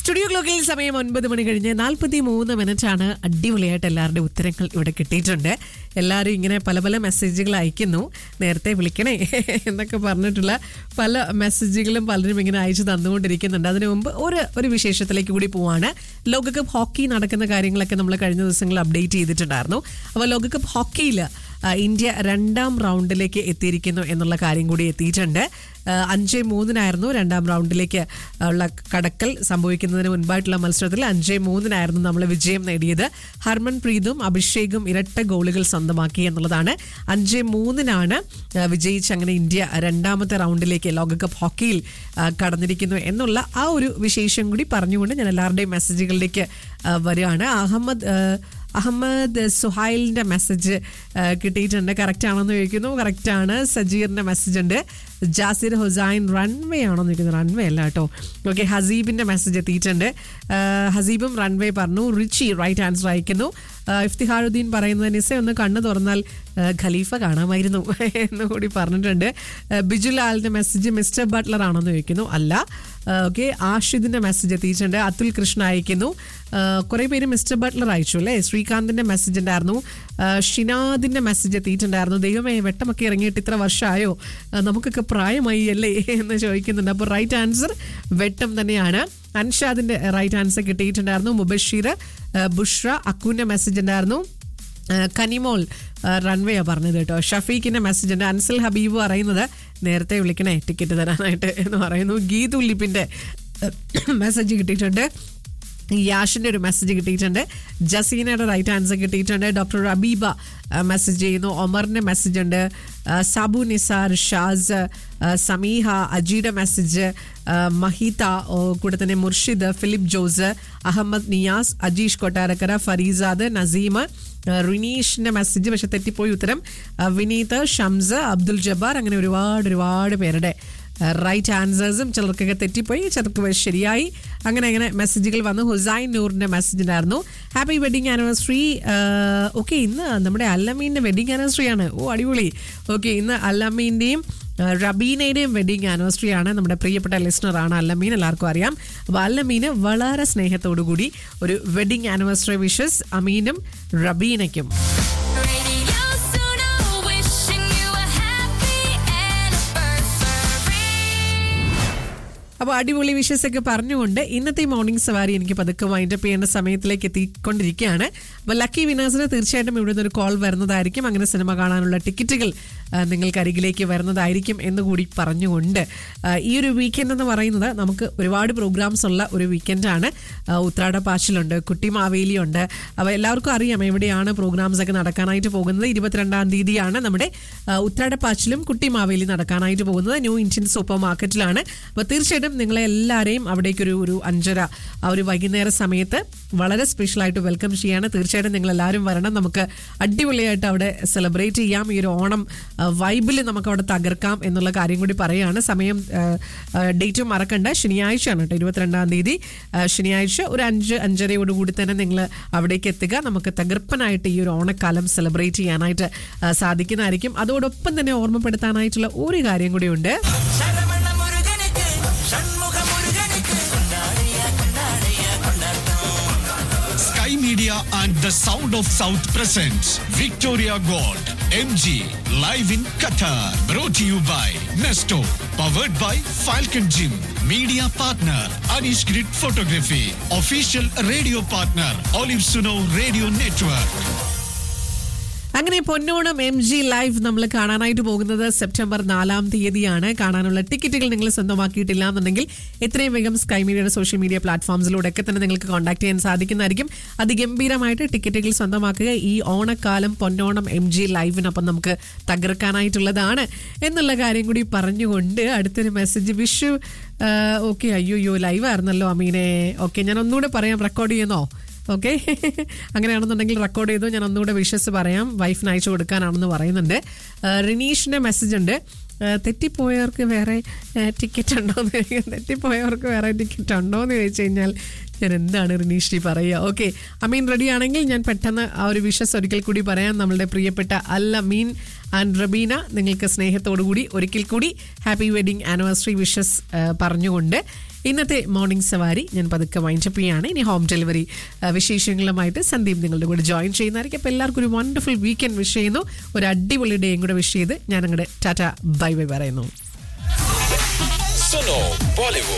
Studio ക്ലോക്കിൽ സമയം ഒൻപത് മണി കഴിഞ്ഞ് നാൽപ്പത്തി മൂന്ന് മിനിറ്റ് ആണ് അടിപൊളിയായിട്ട് എല്ലാവരുടെയും ഉത്തരങ്ങൾ ഇവിടെ കിട്ടിയിട്ടുണ്ട് എല്ലാവരും ഇങ്ങനെ പല പല മെസ്സേജുകൾ അയക്കുന്നു നേരത്തെ വിളിക്കണേ എന്നൊക്കെ പറഞ്ഞിട്ടുള്ള പല മെസ്സേജുകളും പലരും ഇങ്ങനെ അയച്ചു തന്നുകൊണ്ടിരിക്കുന്നുണ്ട് അതിനു മുമ്പ് ഒരു ഒരു വിശേഷത്തിലേക്ക് കൂടി പോവാണ് ലോകകപ്പ് ഹോക്കി നടക്കുന്ന കാര്യങ്ങളൊക്കെ നമ്മൾ കഴിഞ്ഞ ദിവസങ്ങളിൽ അപ്ഡേറ്റ് ചെയ്തിട്ടുണ്ടായിരുന്നു അപ്പോൾ ലോകകപ്പ് ഹോക്കിയിൽ ആ, ഇന്ത്യ രണ്ടാം റൗണ്ടിലേക്ക് എത്തിയിരിക്കുന്നു എന്നുള്ള കാര്യം കൂടി എത്തിയിട്ടുണ്ട് ആ, അഞ്ച് മൂന്നിനായിരുന്നു രണ്ടാം റൗണ്ടിലേക്ക് ഉള്ള കടക്കൽ സംഭവിക്കുന്നതിന് മുൻപായിട്ടുള്ള മത്സരത്തിൽ അഞ്ച് മൂന്നിനായിരുന്നു നമ്മൾ വിജയം നേടിയത് ഹർമൻ പ്രീതും അഭിഷേകും ഇരട്ട ഗോളുകൾ സ്വന്തമാക്കി എന്നുള്ളതാണ് അഞ്ച് മൂന്നിനാണ് ആ, വിജയിച്ച് അങ്ങനെ ഇന്ത്യ രണ്ടാമത്തെ റൗണ്ടിലേക്ക് ലോകകപ്പ് ഹോക്കിയിൽ ആ, കടന്നിരിക്കുന്നു എന്നുള്ള ആ ഒരു വിശേഷം കൂടി പറഞ്ഞുകൊണ്ട് ഞാൻ എല്ലാവരുടെയും മെസ്സേജുകളിലേക്ക് ആ, വരികയാണ് അഹമ്മദ് ആ, അഹമ്മദ് സുഹൈലിന്റെ മെസ്സേജ് കിട്ടിയിട്ടുണ്ട് കറക്റ്റ് ആണെന്ന് ചോദിക്കുന്നു കറക്റ്റ് ആണ് സജീറിന്റെ മെസ്സേജ് ഉണ്ട് ജാസിർ ഹുസൈൻ റൺവേ ആണോ എന്ന് ചോദിക്കുന്നത് റൺവേ അല്ല കേട്ടോ ഓക്കെ ഹസീബിന്റെ മെസ്സേജ് എത്തിയിട്ടുണ്ട് ആ, ഹസീബും റൺവേ പറഞ്ഞു റിച്ചി റൈറ്റ് ആൻസർ അയക്കുന്നു ആ, ഇഫ്തിഹാറുദ്ദീൻ പറയുന്നത് നിസ ഒന്ന് കണ്ണു തുറന്നാൽ ആ, ഖലീഫ കാണാമായിരുന്നു എന്ന് കൂടി പറഞ്ഞിട്ടുണ്ട് ആ, ബിജുലാലിന്റെ മെസ്സേജ് മിസ്റ്റർ ബട്ട്ലർ ആണെന്ന് ചോദിക്കുന്നു അല്ല ഓക്കെ ആഷിദിന്റെ മെസ്സേജ് എത്തിയിട്ടുണ്ട് അതുൽ കൃഷ്ണ അയക്കുന്നു കുറെ പേര് മിസ്റ്റർ ബട്ട്ലർ അയച്ചു അല്ലേ ശ്രീകാന്തിന്റെ മെസ്സേജ് ഉണ്ടായിരുന്നു ആ, ഷിനാദിന്റെ മെസ്സേജ് എത്തിയിട്ടുണ്ടായിരുന്നു ദൈവമേ വെട്ടമൊക്കെ ഇറങ്ങിയിട്ട് ഇത്ര വർഷമായോ ആ, നമുക്കൊക്കെ പ്രായമായി അല്ലേ എന്ന് ചോദിക്കുന്നുണ്ട് അപ്പോൾ റൈറ്റ് ആൻസർ വെട്ടം തന്നെയാണ് അൻഷാദിന്റെ റൈറ്റ് ആൻസർ കിട്ടിയിട്ടുണ്ടായിരുന്നു മുബഷീർ ആ, ബുഷ്ര അക്കുവിന്റെ മെസ്സേജ് ഉണ്ടായിരുന്നു ആ, കനിമോൾ റൺവേ ആ പറഞ്ഞത് കേട്ടോ ഷഫീഖിന്റെ മെസ്സേജ് ഉണ്ട് അൻസൽ ഹബീബ് പറയുന്നത് നേരത്തെ വിളിക്കണേ ടിക്കറ്റ് തരാനായിട്ട് എന്ന് പറയുന്നു ഗീത് ഉല്ലിപ്പിന്റെ മെസ്സേജ് കിട്ടിയിട്ടുണ്ട് യാഷിന്റെ ഒരു മെസ്സേജ് കിട്ടിയിട്ടുണ്ട് ജസീനയുടെ റൈറ്റ് ആൻസർ കിട്ടിയിട്ടുണ്ട് ഡോക്ടർ റബീബ മെസ്സേജ് ചെയ്യുന്നു ഒമറിന്റെ മെസ്സേജ് ഉണ്ട് ആ, സാബു നിസാർ ഷാസ് ആ, സമീഹ അജിയുടെ മെസ്സേജ് ആ, മഹിത ഓ, കൂടെ തന്നെ മുർഷിദ് ഫിലിപ്പ് ജോസ് അഹമ്മദ് നിയാസ് അജീഷ് കൊട്ടാരക്കര ഫരീസാദ് നസീം ആ, റിനീഷിന്റെ മെസ്സേജ് പക്ഷെ തെറ്റിപ്പോയി ഉത്തരം ആ, വിനീത് ഷംസ് അബ്ദുൽ ജബ്ബാർ അങ്ങനെ ഒരുപാട് ഒരുപാട് പേരുടെ റൈറ്റ് ആൻസേഴ്സും ചിലർക്കൊക്കെ തെറ്റിപ്പോയി ചിലർക്ക് ശരിയായി അങ്ങനെ അങ്ങനെ മെസ്സേജുകൾ വന്നു ഹുസൈൻ നൂറിന്റെ മെസ്സേജ് ഉണ്ടായിരുന്നു ഹാപ്പി വെഡിങ് ആനിവേഴ്സറി ഓക്കെ ഇന്ന് നമ്മുടെ അല്ലമീൻ്റെ വെഡിങ് ആനിവേഴ്സറി ആണ് ഓ അടിപൊളി ഓക്കെ ഇന്ന് അല്ലമീൻ്റെയും റബീനയുടെയും വെഡിങ് ആനിവേഴ്സറി ആണ് നമ്മുടെ പ്രിയപ്പെട്ട ലിസ്ണർ ആണ് അല്ലമീൻ എല്ലാവർക്കും അറിയാം അപ്പോൾ അല്ലമീന് വളരെ സ്നേഹത്തോടു കൂടി ഒരു വെഡിങ് ആനിവേഴ്സറി വിഷസ് അമീനും റബീനയ്ക്കും Radio Suno, wishing you a happy anniversary. അപ്പോൾ അടിപൊളി വിഷസ് ഒക്കെ പറഞ്ഞുകൊണ്ട് ഇന്നത്തെ മോർണിംഗ് സവാരി എനിക്ക് പതുക്കെ വൈൻഡപ്പ് ചെയ്യേണ്ട സമയത്തിലേക്ക് എത്തിക്കൊണ്ടിരിക്കുകയാണ് അപ്പോൾ ലക്കി വിനേഴ്സിന് തീർച്ചയായിട്ടും ഇവിടെ ഒരു കോൾ വരുന്നതായിരിക്കും അങ്ങനെ സിനിമ കാണാനുള്ള ടിക്കറ്റുകൾ ആ, നിങ്ങൾക്ക് അരികിലേക്ക് വരുന്നതായിരിക്കും എന്ന് കൂടി പറഞ്ഞുകൊണ്ട് ആ, ഈ ഒരു വീക്കെൻഡ് എന്ന് പറയുന്നത് നമുക്ക് ഒരുപാട് പ്രോഗ്രാംസ് ഉള്ള ഒരു വീക്കെൻഡാണ് ഉത്രാട പാച്ചിലുണ്ട് കുട്ടി മാവേലിയുണ്ട് അപ്പോൾ എല്ലാവർക്കും അറിയാം എവിടെയാണ് പ്രോഗ്രാംസ് ഒക്കെ നടക്കാനായിട്ട് പോകുന്നത് ഇരുപത്തിരണ്ടാം തീയതിയാണ് നമ്മുടെ ആ, ഉത്രാട പാച്ചിലും കുട്ടി മാവേലി നടക്കാനായിട്ട് പോകുന്നത് ന്യൂ ഇന്ത്യൻ സൂപ്പർ മാർക്കറ്റിലാണ് അപ്പോൾ തീർച്ചയായിട്ടും നിങ്ങളെ എല്ലാവരെയും അവിടേക്കൊരു ഒരു അഞ്ചര ആ ഒരു വൈകുന്നേര സമയത്ത് വളരെ സ്പെഷ്യലായിട്ട് വെൽക്കം ചെയ്യാണ് തീർച്ചയായിട്ടും നിങ്ങൾ എല്ലാവരും വരണം നമുക്ക് അടിപൊളിയായിട്ട് അവിടെ സെലിബ്രേറ്റ് ചെയ്യാം ഈ ഒരു ഓണം വൈബിൽ നമുക്ക് അവിടെ തകർക്കാം എന്നുള്ള കാര്യം കൂടി പറയുകയാണ് സമയം ഡേറ്റും മറക്കണ്ട ശനിയാഴ്ചയാണ് കേട്ടോ ഇരുപത്തിരണ്ടാം തീയതി ആ, ശനിയാഴ്ച ഒരു അഞ്ച് അഞ്ചരയോടുകൂടി തന്നെ നിങ്ങൾ അവിടേക്ക് എത്തുക നമുക്ക് തകർപ്പനായിട്ട് ഈ ഒരു ഓണക്കാലം സെലിബ്രേറ്റ് ചെയ്യാനായിട്ട് ആ, സാധിക്കുന്നതായിരിക്കും അതോടൊപ്പം തന്നെ ഓർമ്മപ്പെടുത്താനായിട്ടുള്ള ഒരു കാര്യം കൂടിയുണ്ട് ശരവണ മുരുകനുക്ക് ഷൺമുഖ മുരുകനുക്ക് കൊണ്ടാടിയ കൊണ്ടാടിയ കൊണ്ടാട്ടം Sky Media and the Sound of South presents Victoria Gold MG live in Qatar. Brought to you by Nesto. Powered by Falcon Gym. Media partner Anish Grid Photography. Official radio partner Olive Suno Radio Network. അങ്ങനെ പൊന്നോണം M G live നമ്മൾ കാണാനായിട്ട് പോകുന്നത് September നാലാം തീയതിയാണ് കാണാനുള്ള ടിക്കറ്റുകൾ നിങ്ങൾ സ്വന്തമാക്കിയിട്ടില്ല എന്നുണ്ടെങ്കിൽ എത്രയും വേഗം സ്കൈ മീഡിയയുടെ സോഷ്യൽ മീഡിയ പ്ലാറ്റ്ഫോംസിലൂടെ ഒക്കെ തന്നെ നിങ്ങൾക്ക് കോൺടാക്ട് ചെയ്യാൻ സാധിക്കുന്നതായിരിക്കും അതിഗംഭീരമായിട്ട് ടിക്കറ്റുകൾ സ്വന്തമാക്കുക ഈ ഓണക്കാലം പൊന്നോണം എം ജി ലൈവിനൊപ്പം നമുക്ക് തകർക്കാനായിട്ടുള്ളതാണ് എന്നുള്ള കാര്യം കൂടി പറഞ്ഞുകൊണ്ട് അടുത്തൊരു മെസ്സേജ് വിഷു ഓക്കെ അയ്യോ അയ്യോ ലൈവ് ആയിരുന്നല്ലോ അമീനെ ഓക്കെ ഞാൻ ഒന്നുകൂടെ പറയാം റെക്കോർഡ് ചെയ്യുന്നോ ഓക്കെ അങ്ങനെയാണെന്നുണ്ടെങ്കിൽ റെക്കോർഡ് ചെയ്തു ഞാൻ ഒന്നുകൂടെ വിഷസ് പറയാം വൈഫിന് അയച്ചു കൊടുക്കാനാണെന്ന് പറയുന്നുണ്ട് ആ, റിനീഷിന്റെ മെസ്സേജ് ഉണ്ട് ആ, തെറ്റിപ്പോയവർക്ക് വേറെ ടിക്കറ്റ് ഉണ്ടോ എന്ന് ചോദിക്കും തെറ്റിപ്പോയവർക്ക് വേറെ ടിക്കറ്റ് ഉണ്ടോ എന്ന് ചോദിച്ചു കഴിഞ്ഞാൽ ഞാൻ എന്താണ് റിനീഷ് പറയുക ഓക്കെ അമീൻ റെഡി ആണെങ്കിൽ ഞാൻ പെട്ടെന്ന് ആ ഒരു വിഷസ് ഒരിക്കൽ കൂടി പറയാം നമ്മളുടെ പ്രിയപ്പെട്ട അൽ അമീൻ ആൻഡ് റബീന നിങ്ങൾക്ക് സ്നേഹത്തോടു കൂടി ഒരിക്കൽ കൂടി ഹാപ്പി വെഡിങ് ആനിവേഴ്സറി വിഷസ് പറഞ്ഞുകൊണ്ട് ഇന്നത്തെ മോർണിംഗ് സവാരി ഞാൻ പതുക്കെ വൈൻഡപ്പ് ചെയ്യാണ് ഇനി ഹോം ഡെലിവറി ആ, വിശേഷങ്ങളുമായിട്ട് സന്ദീപ് നിങ്ങളുടെ കൂടെ ജോയിൻ ചെയ്യുന്നതായിരിക്കും അപ്പോൾ എല്ലാവർക്കും ഒരു വണ്ടർഫുൾ വീക്കെൻഡ് വിഷ് ചെയ്യുന്നു ഒരു അടിപൊളി ഡേയും കൂടെ വിഷ് ചെയ്ത് ഞാൻ അങ്ങോട്ട് ടാറ്റ ബൈ ബൈ പറയുന്നു Suno Bollywood.